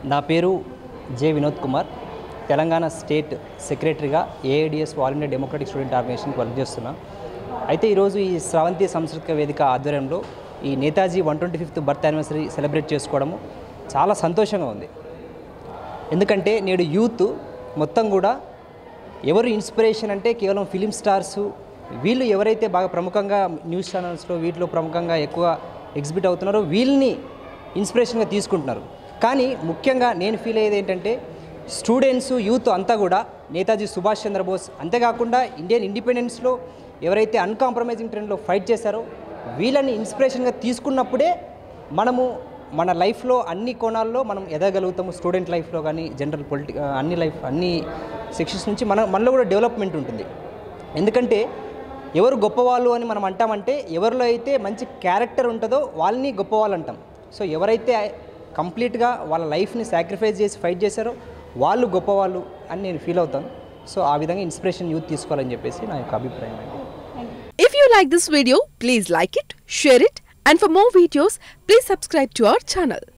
నా పేరు J Vinod Kumar Telangana state సెక్రటరీగా AIDS all India democratic student ఆర్గనైజేషన్కి వర్క్ చేస్తున్నా అయితే ఈరోజు ఈ స్రవంతి సాంస్కృతిక వేదిక ఆధ్వర్యంలో ఈ Netaji one twenty fifth birth anniversary celebrate చేసుకోవడము చాలా సంతోషంగా ఉంది ఎందుకంటే నేడు యూత్ మొత్తం కూడా ఎవరు ఇన్స్పిరేషన్ అంటే కేవలం ఫిలిం స్టార్స్ వీళ్ళు ఎవరైతే బాగా ప్రముఖంగా న్యూస్ ఛానల్స్లో వీటిలో ప్రముఖంగా ఎక్కువ ఎగ్జిబిట్ అవుతున్నారో వీళ్ళని ఇన్స్పిరేషన్గా తీసుకుంటున్నారు కానీ ముఖ్యంగా నేను ఫీల్ అయ్యేది ఏంటంటే స్టూడెంట్స్ యూత్ అంతా కూడా నేతాజీ సుభాష్ చంద్రబోస్ అంతేకాకుండా ఇండియన్ ఇండిపెండెన్స్లో ఎవరైతే అన్కాంప్రమైజింగ్ ట్రెండ్లో ఫైట్ చేశారో వీళ్ళని ఇన్స్పిరేషన్గా తీసుకున్నప్పుడే మనము మన లైఫ్లో అన్ని కోణాల్లో మనం ఎదగలుగుతాము స్టూడెంట్ లైఫ్లో కానీ జనరల్ పొలిటి అన్ని లైఫ్ అన్ని సెక్షన్స్ నుంచి మన మనలో కూడా డెవలప్మెంట్ ఉంటుంది ఎందుకంటే ఎవరు గొప్పవాళ్ళు అని మనం అంటామంటే ఎవరిలో అయితే మంచి క్యారెక్టర్ ఉంటుందో వాళ్ళని గొప్పవాళ్ళు అంటాం సో ఎవరైతే కంప్లీట్గా వాళ్ళ లైఫ్ని సాక్రిఫైస్ చేసి ఫైట్ చేశారో వాళ్ళు గొప్పవాళ్ళు అని నేను ఫీల్ అవుతాను సో ఆ విధంగా ఇన్స్పిరేషన్ యూత్ తీసుకోవాలని చెప్పేసి నా యొక్క అభిప్రాయం అండి If you like this video, please like it, share it, and for more videos, please subscribe to our channel.